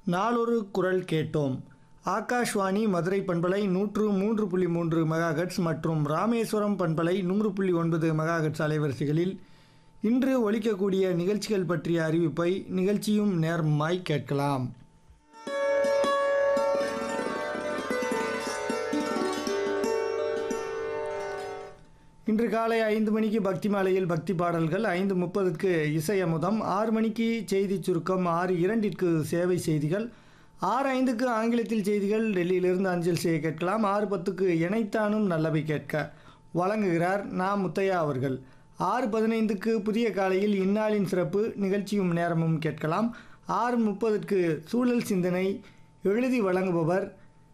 நாளொரு குரல் கேட்டோம் ஆகாஷ்வாணி மதுரை பண்பலை நூற்று மூன்று புள்ளி மூன்று மெகாஹெட்ஸ் மற்றும் ராமேஸ்வரம் பண்பலை நூறு புள்ளி ஒன்பது மெகாஹெட்ஸ் அலைவரிசைகளில் இன்று ஒலிக்கக்கூடிய நிகழ்ச்சிகள் பற்றிய அறிவிப்பை நிகழ்ச்சியும் நேரமாய் கேட்கலாம் இன்று காலை ஐந்து மணிக்கு பக்தி மாலையில் பக்தி பாடல்கள் ஐந்து முப்பதுக்கு இசை அமுதம் ஆறு மணிக்கு செய்தி சுருக்கம் ஆறு இரண்டிற்கு சேவை செய்திகள் ஆறு ஐந்துக்கு ஆங்கிலத்தில் செய்திகள் டெல்லியிலிருந்து அஞ்சல் செய்ய கேட்கலாம் ஆறு பத்துக்கு இணைத்தானும் நல்லவை கேட்க வழங்குகிறார் நா முத்தையா அவர்கள் ஆறு பதினைந்துக்கு புதிய காலையில் இந்நாளின் சிறப்பு நிகழ்ச்சியும் நேரமும் கேட்கலாம் ஆறு முப்பதுக்கு சூழல் சிந்தனை எழுதி வழங்குபவர்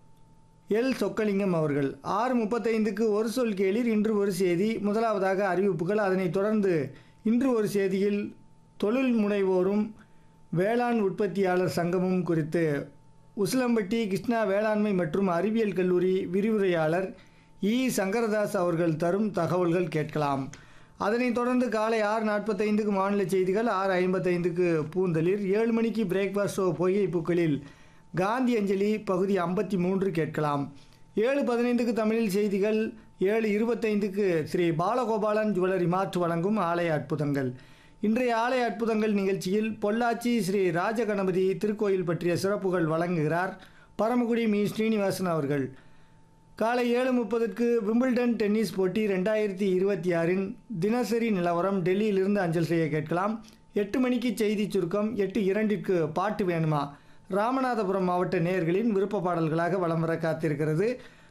எல் சொக்கலிங்கம் அவர்கள் ஆறு முப்பத்தைந்துக்கு ஒரு சொல் கேளிர் இன்று ஒரு செய்தி முதலாவதாக அறிவிப்புகள் அதனைத் தொடர்ந்து இன்று ஒரு செய்தியில் தொழில் முனைவோரும் வேளாண் உற்பத்தியாளர் சங்கமும் குறித்து உசிலம்பட்டி கிருஷ்ணா வேளாண்மை மற்றும் அறிவியல் கல்லூரி விரிவுரையாளர் இ சங்கரதாஸ் அவர்கள் தரும் தகவல்கள் கேட்கலாம் அதனைத் தொடர்ந்து காலை ஆறு நாற்பத்தைந்துக்கு மாநில செய்திகள் ஆறு ஐம்பத்தைந்துக்கு பூந்தளிர் ஏழு மணிக்கு பிரேக்ஃபாஸ்ட் ஷோ பொய்கை பூக்களில் காந்தி அஞ்சலி பகுதி ஐம்பத்தி மூன்று கேட்கலாம் ஏழு பதினைந்துக்கு தமிழில் செய்திகள் ஏழு இருபத்தைந்துக்கு ஸ்ரீ பாலகோபாலன் ஜுவல்லரி மாற்று வழங்கும் ஆலய அற்புதங்கள் இன்றைய ஆலய அற்புதங்கள் நிகழ்ச்சியில் பொள்ளாச்சி ஸ்ரீ ராஜகணபதி திருக்கோயில் பற்றிய சிறப்புகள் வழங்குகிறார் பரமக்குடி மீ ஸ்ரீனிவாசன் அவர்கள் காலை ஏழு முப்பதுக்கு விம்பிள்டன் டென்னிஸ் போட்டி ரெண்டாயிரத்தி இருபத்தி ஆறின் தினசரி நிலவரம் டெல்லியிலிருந்து அஞ்சல் செய்ய கேட்கலாம் எட்டு மணிக்கு செய்தி சுருக்கம் எட்டு இரண்டிற்கு பாட்டு வேணுமா ராமநாதபுரம் மாவட்ட நேயர்களின் விருப்ப பாடல்களாக வலம் வர காத்திருக்கிறது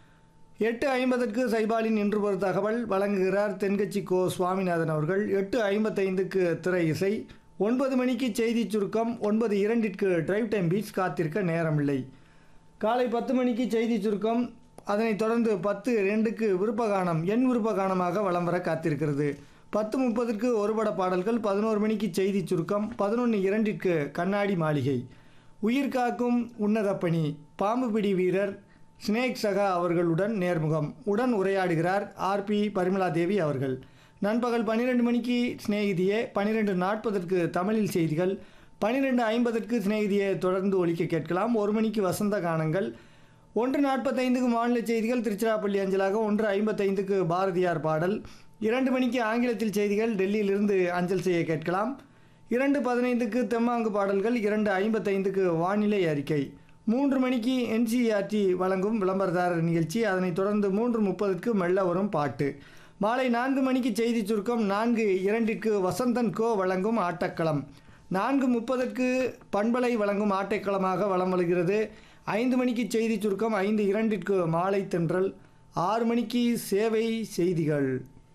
எட்டு ஐம்பதற்கு சைபாலின் இன்று ஒரு தகவல் வழங்குகிறார் தென்கட்சி கோ சுவாமிநாதன் அவர்கள் எட்டு ஐம்பத்தைந்துக்கு திரை இசை ஒன்பது மணிக்கு செய்தி சுருக்கம் ஒன்பது இரண்டிற்கு டிரைவ் டைம் பீச் காத்திருக்க நேரமில்லை காலை பத்து மணிக்கு செய்தி சுருக்கம் அதனைத் தொடர்ந்து பத்து ரெண்டுக்கு விருப்பகானம் என் விருப்பகானமாக வலம் வர காத்திருக்கிறது பத்து முப்பதுக்கு ஒருபட பாடல்கள் பதினோரு மணிக்கு செய்தி சுருக்கம் பதினொன்று இரண்டிற்கு கண்ணாடி மாளிகை உயிர் காக்கும் உன்னத பணி பாம்பு பிடி வீரர் ஸ்னேக் சகா அவர்களுடன் நேர்முகம் உடன் உரையாடுகிறார் ஆர்பி பரிமலா தேவி அவர்கள் நண்பகல் பன்னிரெண்டு மணிக்கு சிநேகிதியே பன்னிரெண்டு நாற்பதற்கு தமிழில் செய்திகள் பன்னிரெண்டு ஐம்பதற்கு சிநேகிதியை தொடர்ந்து ஒலிக்க கேட்கலாம் ஒரு மணிக்கு வசந்த கானங்கள் ஒன்று நாற்பத்தைந்துக்கு மாநில செய்திகள் திருச்சிராப்பள்ளி அஞ்சலாக ஒன்று ஐம்பத்தைந்துக்கு பாரதியார் பாடல் இரண்டு மணிக்கு ஆங்கிலத்தில் செய்திகள் டெல்லியிலிருந்து அஞ்சல் செய்ய கேட்கலாம் இரண்டு பதினைந்துக்கு தெம்மாங்கு பாடல்கள் இரண்டு ஐம்பத்தைந்துக்கு வானிலை அறிக்கை மூன்று மணிக்கு என்சிஆர்டி வழங்கும் விளம்பரதாரர் நிகழ்ச்சி அதனைத் தொடர்ந்து மூன்று முப்பதுக்கு மெல்ல வரும் பாட்டு மாலை நான்கு மணிக்கு செய்தி சுருக்கம் நான்கு இரண்டிற்கு வசந்தன் கோ வழங்கும் ஆட்டக்களம் நான்கு முப்பதுக்கு பண்பலை வழங்கும் ஆட்டைக்களமாக வலம் வருகிறது ஐந்து மணிக்கு செய்தி சுருக்கம் ஐந்து இரண்டிற்கு மாலை தென்றல் ஆறு மணிக்கு சேவை செய்திகள்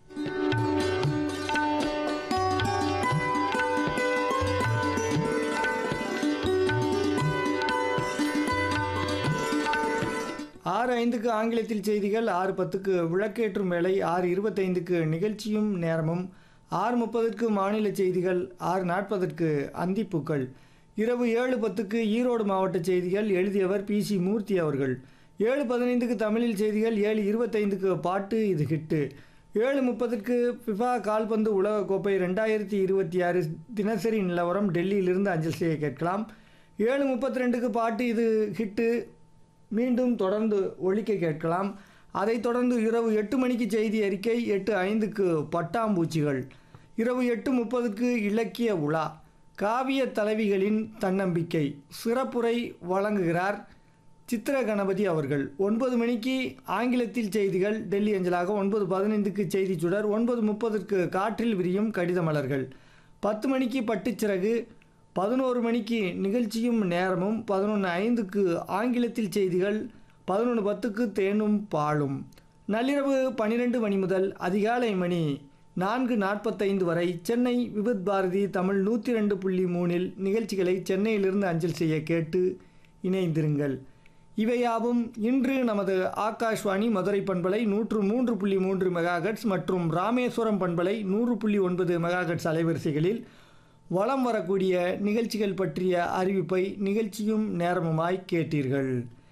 ஆறு ஐந்துக்கு ஆங்கிலத்தில் செய்திகள் ஆறு பத்துக்கு விளக்கேற்றும் வேலை ஆறு இருபத்தைந்துக்கு நிகழ்ச்சியும் நேரமும் ஆறு முப்பதுக்கு மாநில செய்திகள் ஆறு நாற்பதற்கு அந்திப்பூக்கள் இரவு ஏழு பத்துக்கு ஈரோடு மாவட்ட செய்திகள் எழுதியவர் பி சி மூர்த்தி அவர்கள் ஏழு பதினைந்துக்கு தமிழில் செய்திகள் ஏழு இருபத்தைந்துக்கு பாட்டு இது ஹிட்டு ஏழு முப்பதுக்கு ஃபிஃபா கால்பந்து உலகக்கோப்பை ரெண்டாயிரத்தி இருபத்தி ஆறு தினசரி நிலவரம் டெல்லியிலிருந்து அஞ்சல் செய்ய கேட்கலாம் ஏழு முப்பத்தி ரெண்டுக்கு பாட்டு இது ஹிட்டு மீண்டும் தொடர்ந்து ஒழிக்க கேட்கலாம் அதைத் தொடர்ந்து இரவு எட்டு மணிக்கு செய்தி அறிக்கை எட்டு ஐந்துக்கு பட்டாம்பூச்சிகள் இரவு எட்டு முப்பதுக்கு இலக்கிய உலா காவிய தலைவிகளின் தன்னம்பிக்கை சிறப்புரை வழங்குகிறார் சித்திர கணபதி அவர்கள் ஒன்பது மணிக்கு ஆங்கிலத்தில் செய்திகள் டெல்லி அஞ்சலாக ஒன்பது பதினைந்துக்கு செய்தி சுடர் ஒன்பது முப்பதுக்கு காற்றில் விரியும் கடித மலர்கள் பத்து மணிக்கு பட்டுச்சிறகு பதினோரு மணிக்கு நிகழ்ச்சியும் நேரமும் பதினொன்று ஐந்துக்கு ஆங்கிலத்தில் செய்திகள் பதினொன்று பத்துக்கு தேனும் பாலும் நள்ளிரவு பன்னிரெண்டு மணி முதல் அதிகாலை மணி நான்கு நாற்பத்தைந்து வரை சென்னை விபத் பாரதி தமிழ் நூற்றி ரெண்டு புள்ளி மூணில் நிகழ்ச்சிகளை சென்னையிலிருந்து அஞ்சல் செய்ய கேட்டு இணைந்திருங்கள் இவையாவும் இன்று நமது ஆகாஷ்வாணி மதுரை பண்பலை நூற்று மூன்று புள்ளி மூன்று மெகாஹெட்ஸ் மற்றும் ராமேஸ்வரம் பண்பலை நூறு புள்ளி ஒன்பது மெகாஹெட்ஸ் அலைவரிசைகளில் வலம் வரக்கூடிய நிகழ்ச்சிகள் பற்றிய அறிவிப்பை நிகழ்ச்சியும் நேரமுமாய் கேட்டீர்கள்